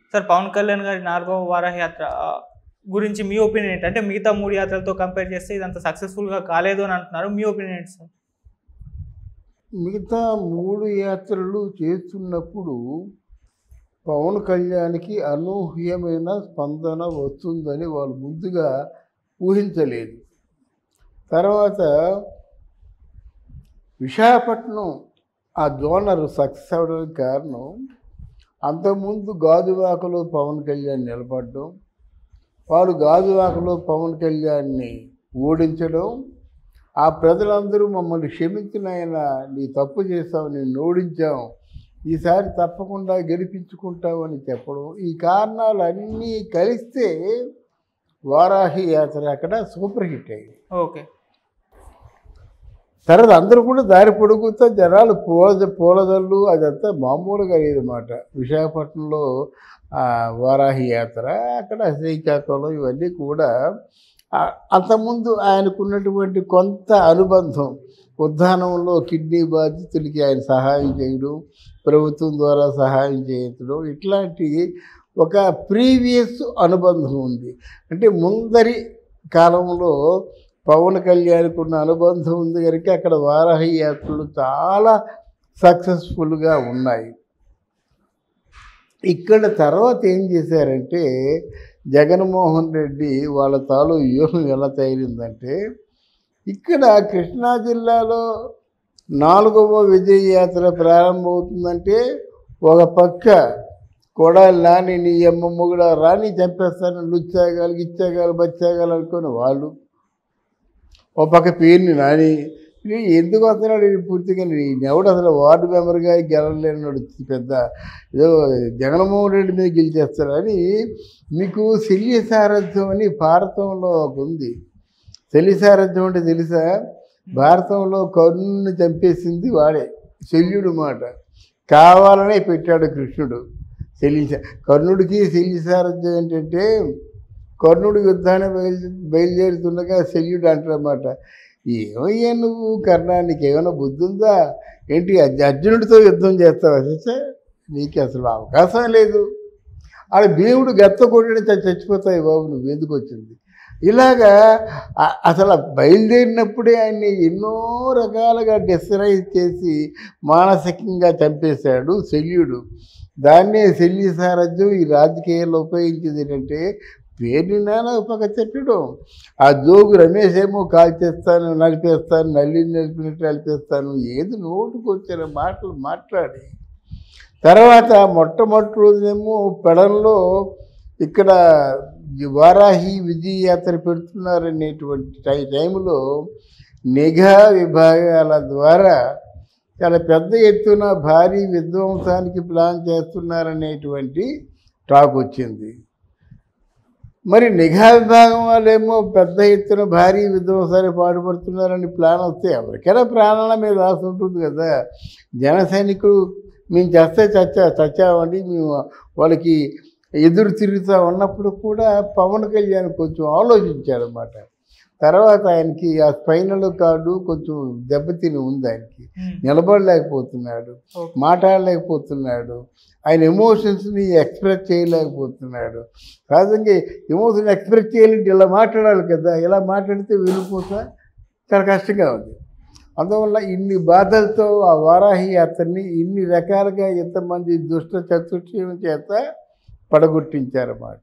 Sir Pawan Kalyan గారి నాలుగవ వారాహ యాత్ర ఆ, గురించి మీ ఒపీనియన్ ఏంటి అంటే మిగతా మూడు యాత్రలతో కంపేర్ చేస్తే ఇదంత సక్సెస్ఫుల్గా కాలేదు అని అంటున్నారు మీ ఒపీనియన్ ఏంటి సార్ మిగతా మూడు యాత్రలు చేస్తున్నప్పుడు పవన్ కళ్యాణ్కి అనూహ్యమైన స్పందన వస్తుందని వాళ్ళు ముందుగా ఊహించలేదు తర్వాత విశాఖపట్నం ఆ జోనర్ సక్సెస్ అవ్వడానికి కారణం అంతకుముందు గాజువాకలో పవన్ కళ్యాణ్ నిలబడడం వాడు గాజువాకలో పవన్ కళ్యాణ్ని ఓడించడం ఆ ప్రజలందరూ మమ్మల్ని క్షమించిన ఆయన నీ తప్పు చేస్తావు నేను ఓడించాం ఈసారి తప్పకుండా గెలిపించుకుంటావు అని చెప్పడం ఈ కారణాలు అన్నీ కలిస్తే వారాహి యాత్ర అక్కడ సూపర్ హిట్ అయింది ఓకే తర్వాత అందరూ కూడా దారి పొడుగుతా జనాలు పూల పూలదళ్ళు అదంతా మామూలుగా లేదన్నమాట విశాఖపట్నంలో ఆ, వారాహి యాత్ర అక్కడ శ్రీకాకుళం ఇవన్నీ కూడా ఆ, అంతకుముందు ఆయనకున్నటువంటి కొంత అనుబంధం ఉద్దానంలో కిడ్నీ బాధితులకి ఆయన సహాయం చేయడం ప్రభుత్వం ద్వారా సహాయం చేయించడం ఇట్లాంటి ఒక ప్రీవియస్ అనుబంధం ఉంది అంటే ముందరి కాలంలో పవన్ కళ్యాణ్కి ఉన్న అనుబంధం ఉంది కనుక అక్కడ వారాహి యాత్రలు చాలా సక్సెస్ఫుల్గా ఉన్నాయి ఇక్కడ తర్వాత ఏం చేశారంటే జగన్మోహన్ రెడ్డి వాళ్ళ తాలూ వ్యూహం ఎలా తయారైందంటే ఇక్కడ కృష్ణా జిల్లాలో నాలుగవ విజయ యాత్ర ప్రారంభమవుతుందంటే ఒక పక్క కొడాలి నాని నీ అమ్మ మొగుడ రాని చంపేస్తాను లుచ్చాగాలు గిచ్చాగాలు బచ్చాగాలు అనుకుని వాళ్ళు ఓ పక్క పేరుని నాని ఇది ఎందుకు వస్తున్నాడు ఈయన పూర్తిగా నేను ఎవడు అసలు వార్డు మెంబర్గా గెలవలేనాడు పెద్ద ఏదో జగన్మోహన్ రెడ్డి మీద గెలిచేస్తారని మీకు శల్య సారథ్యం అని భారతంలో ఒక ఉంది శల్య సారథ్యం అంటే తెలుసా భారతంలో కర్ణుని చంపేసింది వాడే శల్యుడు మాట కావాలనే పెట్టాడు కృష్ణుడు శల్య కర్ణుడికి శల్య సారథ్యం ఏంటంటే కర్ణుడు యుద్ధాన్ని బయలు బయలుదేరుతుండగా శల్యుడు అంటారన్నమాట ఏమయ్యా నువ్వు కర్ణానికి ఏమైనా బుద్ధి ఉందా ఏంటి అర్జు- అర్జునుడితో యుద్ధం చేస్తావా చచ్చా నీకు అసలు అవకాశం లేదు ఆడ భీముడు గత్త కొట్టి చచ్చిపోతాయి బాబు నువ్వు ఎందుకు వచ్చింది ఇలాగా అ- అసలు బయలుదేరినప్పుడే ఆయన్ని ఎన్నో రకాలుగా డిస్కరైజ్ చేసి మానసికంగా చంపేశాడు శల్యుడు దాన్నే శల్య సారథ్యం ఈ రాజకీయాల్లో ఉపయోగించింది ఏంటంటే పేరుని నాన్న పక్క చెప్పడం ఆ జోగు రమేష్ ఏమో కాల్ చేస్తాను నలిపేస్తాను నల్లి నలిపినట్టు నలిపేస్తాను ఏది నోటుకు వచ్చిన మాటలు మాట్లాడి తర్వాత మొట్టమొదటి రోజునేమో పెడంలో ఇక్కడ ఈ వారాహి విజయ యాత్ర పెడుతున్నారనేటువంటి టై టైంలో నిఘా విభాగాల ద్వారా చాలా పెద్ద ఎత్తున భారీ విధ్వంసానికి ప్లాన్ చేస్తున్నారనేటువంటి టాక్ వచ్చింది మరి నిఘా విభాగం వాళ్ళేమో పెద్ద ఎత్తున భారీ విధ్వంసాన్ని పాటుపడుతున్నారని ప్లాన్ వస్తే ఎవరికైనా ప్రాణాల మీద ఆశ ఉంటుంది కదా జన సైనికులు మేము చేస్తే చచ్చా చచ్చామండి మేము వాళ్ళకి ఎదురు తిరుగుతూ ఉన్నప్పుడు కూడా పవన్ కళ్యాణ్ కొంచెం ఆలోచించాడనమాట తర్వాత ఆయనకి ఆ స్పైనల్ కార్డు కొంచెం దెబ్బతిని ఉంది ఆయనకి నిలబడలేకపోతున్నాడు ఓకే. మాట్లాడలేకపోతున్నాడు ఆయన ఎమోషన్స్ని ఎక్స్ప్రెస్ చేయలేకపోతున్నాడు సహజంగా ఎమోషన్ ఎక్స్ప్రెస్ చేయాలంటే ఇలా మాట్లాడాలి కదా ఇలా మాట్లాడితే వెళ్ళిపోతా చాలా కష్టంగా ఉంది అందువల్ల ఇన్ని బాధలతో ఆ వారాహి యాత్రని ఇన్ని రకాలుగా ఎంతమంది దుష్ట చతుష్టయం చేత పడగొట్టించారన్నమాట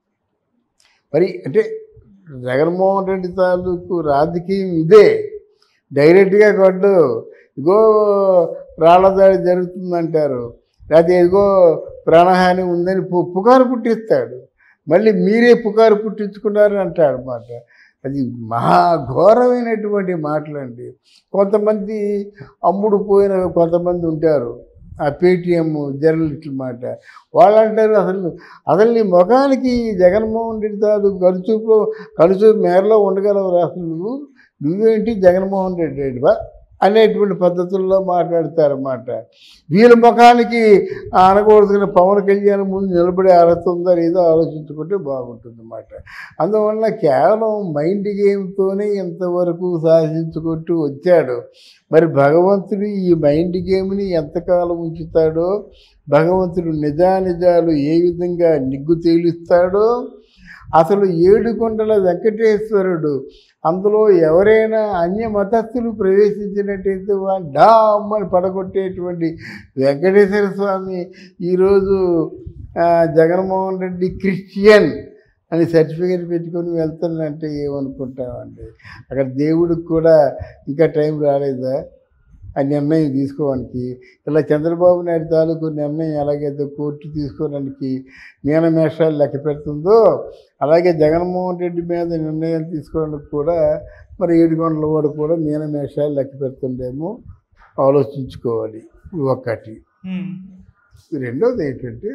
మరి అంటే జగన్మోహన్ రెడ్డి తాలూకు రాజకీయం ఇదే డైరెక్ట్గా కొట్టు ఇగో ప్రాణదాడి జరుగుతుందంటారు లేకపోతే ఇదిగో ప్రాణహాని ఉందని పు పుకారు పుట్టిస్తాడు మళ్ళీ మీరే పుకారు పుట్టించుకున్నారు అంటాడు అన్నమాట అది మహాఘోరమైనటువంటి మాటలండి కొంతమంది అమ్ముడు పోయిన కొంతమంది ఉంటారు ఆ పేటిఎం జర్నలిస్టుల మాట వాళ్ళు అంటారు అసలు అసలు నీ ముఖానికి జగన్మోహన్ రెడ్డి తాలూకు కనుచూపులో కనుచూపు మేరలో ఉండగలవు అసలు నువ్వు నువ్వేంటి జగన్మోహన్ రెడ్డి రెడ్డివా అనేటువంటి పద్ధతుల్లో మాట్లాడతారన్నమాట వీళ్ళ ముఖానికి అనకూడదుకున్న పవన్ కళ్యాణ్ ముందు నిలబడే అర్హత ఉందా లేదో ఆలోచించుకుంటే బాగుంటుంది అన్నమాట అందువల్ల కేవలం మైండ్ గేమ్తోనే ఇంతవరకు సాధించుకుంటూ వచ్చాడు మరి భగవంతుడు ఈ మైండ్ గేమ్ని ఎంతకాలం ఉంచుతాడో భగవంతుడు నిజానిజాలు ఏ విధంగా నిగ్గు తేలుస్తాడో అసలు ఏడుకొండల వెంకటేశ్వరుడు అందులో ఎవరైనా అన్య మతస్థులు ప్రవేశించినట్టయితే వాళ్ళు డామ్ అని పడగొట్టేటువంటి వెంకటేశ్వర స్వామి ఈరోజు ఆ, జగన్మోహన్ రెడ్డి క్రిస్టియన్ అని సర్టిఫికేట్ పెట్టుకొని వెళ్తానంటే ఏమనుకుంటామండి అక్కడ దేవుడికి కూడా ఇంకా టైం రాలేదా ఆ నిర్ణయం తీసుకోవడానికి ఇలా చంద్రబాబు నాయుడు తాలూకు నిర్ణయం ఎలాగైతే కోర్టు తీసుకోవడానికి మీనమేషాలు లెక్క పెడుతుందో అలాగే జగన్మోహన్ రెడ్డి మీద నిర్ణయాలు తీసుకోవడానికి కూడా మరి ఏడుగొండల వాడు కూడా మీనమేషాలు లెక్క పెడుతుండేమో ఆలోచించుకోవాలి ఒకటి ఉమ్. రెండోది ఏంటంటే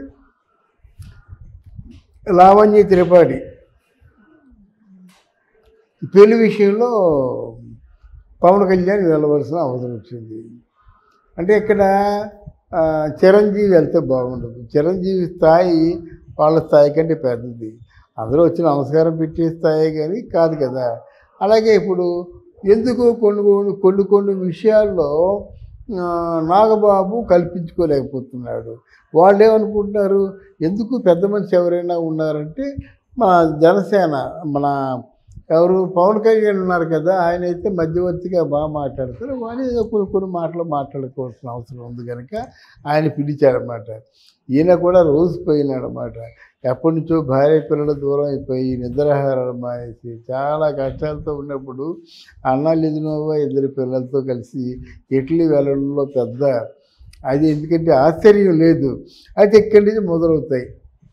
లావణ్య త్రిపాఠి పెళ్లి విషయంలో పవన్ కళ్యాణ్ వెళ్ళవలసిన అవసరం వచ్చింది అంటే ఇక్కడ ఆ, చిరంజీవి వెళ్తే బాగుండదు చిరంజీవి స్థాయి వాళ్ళ స్థాయి కంటే పెద్దది అందరూ వచ్చి నమస్కారం పెట్టే స్థాయి కానీ కాదు కదా అలాగే ఇప్పుడు ఎందుకు కొన్ని కొన్ని కొన్ని కొన్ని విషయాల్లో ఆ, నాగబాబు కల్పించుకోలేకపోతున్నాడు వాళ్ళు ఏమనుకుంటున్నారు ఎందుకు పెద్ద మనిషి ఎవరైనా ఉన్నారంటే మన జనసేన మన ఎవరు పవన్ కళ్యాణ్ ఉన్నారు కదా ఆయన అయితే మధ్యవర్తిగా బాగా మాట్లాడతారు వాళ్ళు ఏదో కొన్ని కొన్ని మాటలు మాట్లాడుకోవాల్సిన అవసరం ఉంది కనుక ఆయన పిలిచారన్నమాట ఈయన కూడా రోజు పోయినాడనమాట ఎప్పటి నుంచో భార్య పిల్లల దూరం అయిపోయి నిద్రాహారాలు మానేసి చాలా కష్టాలతో ఉన్నప్పుడు అన్న లిదినోవా ఇద్దరు పిల్లలతో కలిసి ఇటలీ వెళ్ళడంలో పెద్ద అది ఎందుకంటే ఆశ్చర్యం లేదు అయితే ఇక్కడి నుంచి మొదలవుతాయి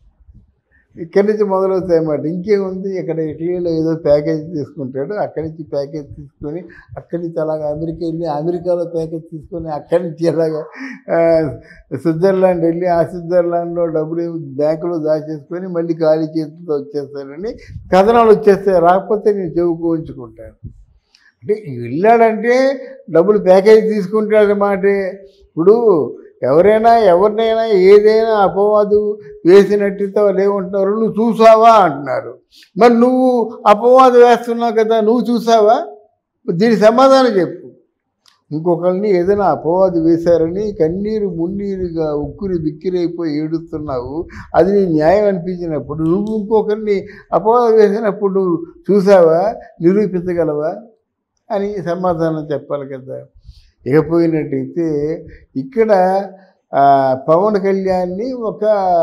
ఇక్కడి నుంచి మొదలవుతాయి అన్నమాట ఇంకేముంది ఇక్కడ ఇటలీలో ఏదో ప్యాకేజ్ తీసుకుంటాడు అక్కడి నుంచి ప్యాకేజ్ తీసుకొని అక్కడి నుంచి అలాగా అమెరికా వెళ్ళి అమెరికాలో ప్యాకేజ్ తీసుకొని అక్కడి నుంచి అలాగా ఆ, స్విట్జర్లాండ్ వెళ్ళి ఆ స్విట్జర్లాండ్లో డబ్బులు బ్యాంకులో దాచేసుకొని మళ్ళీ ఖాళీ చేతితో వచ్చేస్తానని కథనాలు వచ్చేస్తాయి రాకపోతే నేను చెవుకోంచుకుంటాను అంటే వెళ్ళాడంటే డబ్బులు ప్యాకేజ్ తీసుకుంటాడన్నమాట ఇప్పుడు ఎవరైనా ఎవరినైనా ఏదైనా అపవాదు వేసినట్టయితే వాళ్ళు ఏమంటున్నారు నువ్వు చూసావా అంటున్నారు మరి నువ్వు అపవాదు వేస్తున్నావు కదా నువ్వు చూసావా దీని సమాధానం చెప్పు ఇంకొకరిని ఏదైనా అపవాదు వేశారని కన్నీరు మున్నీరుగా ఉక్కిరి బిక్కిరైపోయి ఏడుస్తున్నావు అది నీ న్యాయం అనిపించినప్పుడు నువ్వు ఇంకొకరిని అపవాదు వేసినప్పుడు నువ్వు చూసావా నిరూపించగలవా అని సమాధానం చెప్పాలి కదా ఇకపోయినట్టయితే ఇక్కడ ఆ, పవన్ కళ్యాణ్ని ఒక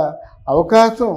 అవకాశం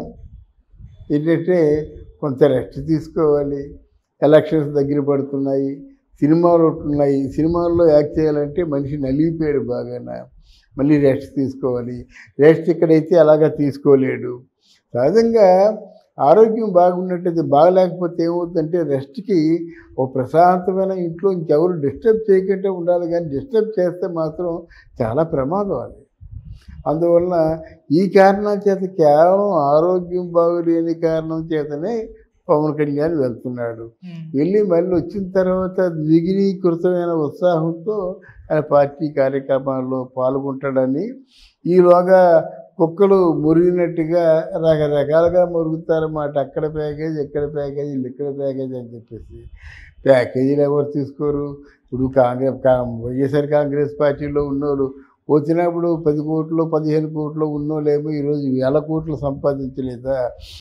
ఏంటంటే కొంత రెస్ట్ తీసుకోవాలి ఎలక్షన్స్ దగ్గర పడుతున్నాయి సినిమాలు ఉన్నాయి సినిమాల్లో యాక్ట్ చేయాలంటే మనిషి నలిగిపోయాడు బాగా మళ్ళీ రెస్ట్ తీసుకోవాలి రెస్ట్ ఇక్కడైతే అలాగా తీసుకోలేడు సహజంగా ఆరోగ్యం బాగున్నట్టయితే బాగలేకపోతే ఏమవుతుందంటే రెస్ట్కి ఒక ప్రశాంతమైన ఇంట్లో ఇంకెవరు డిస్టర్బ్ చేయకుండా ఉండాలి కానీ డిస్టర్బ్ చేస్తే మాత్రం చాలా ప్రమాదం అది అందువలన ఈ కారణం చేత కేవలం ఆరోగ్యం బాగులేని కారణం చేతనే పవన్ కళ్యాణ్ వెళ్తున్నాడు ఉమ్. వెళ్ళి మళ్ళీ వచ్చిన తర్వాత ద్విగుణీకృతమైన ఉత్సాహంతో ఆయన పార్టీ కార్యక్రమాల్లో పాల్గొంటాడని ఈలోగా కుక్కలు మురిగినట్టుగా రకరకాలుగా మురుగుతారన్నమాట అక్కడ ప్యాకేజ్ ఇక్కడ ప్యాకేజ్ వీళ్ళు ఇక్కడ ప్యాకేజ్ అని చెప్పేసి ప్యాకేజీలు ఎవరు తీసుకోరు ఇప్పుడు కాంగ్రెస్ కా- వైఎస్ఆర్ కాంగ్రెస్ పార్టీలో ఉన్నోళ్ళు వచ్చినప్పుడు పది కోట్లు పదిహేను కోట్లు ఉన్నోళ్ళేమో ఈరోజు వేల కోట్లు సంపాదించలేదా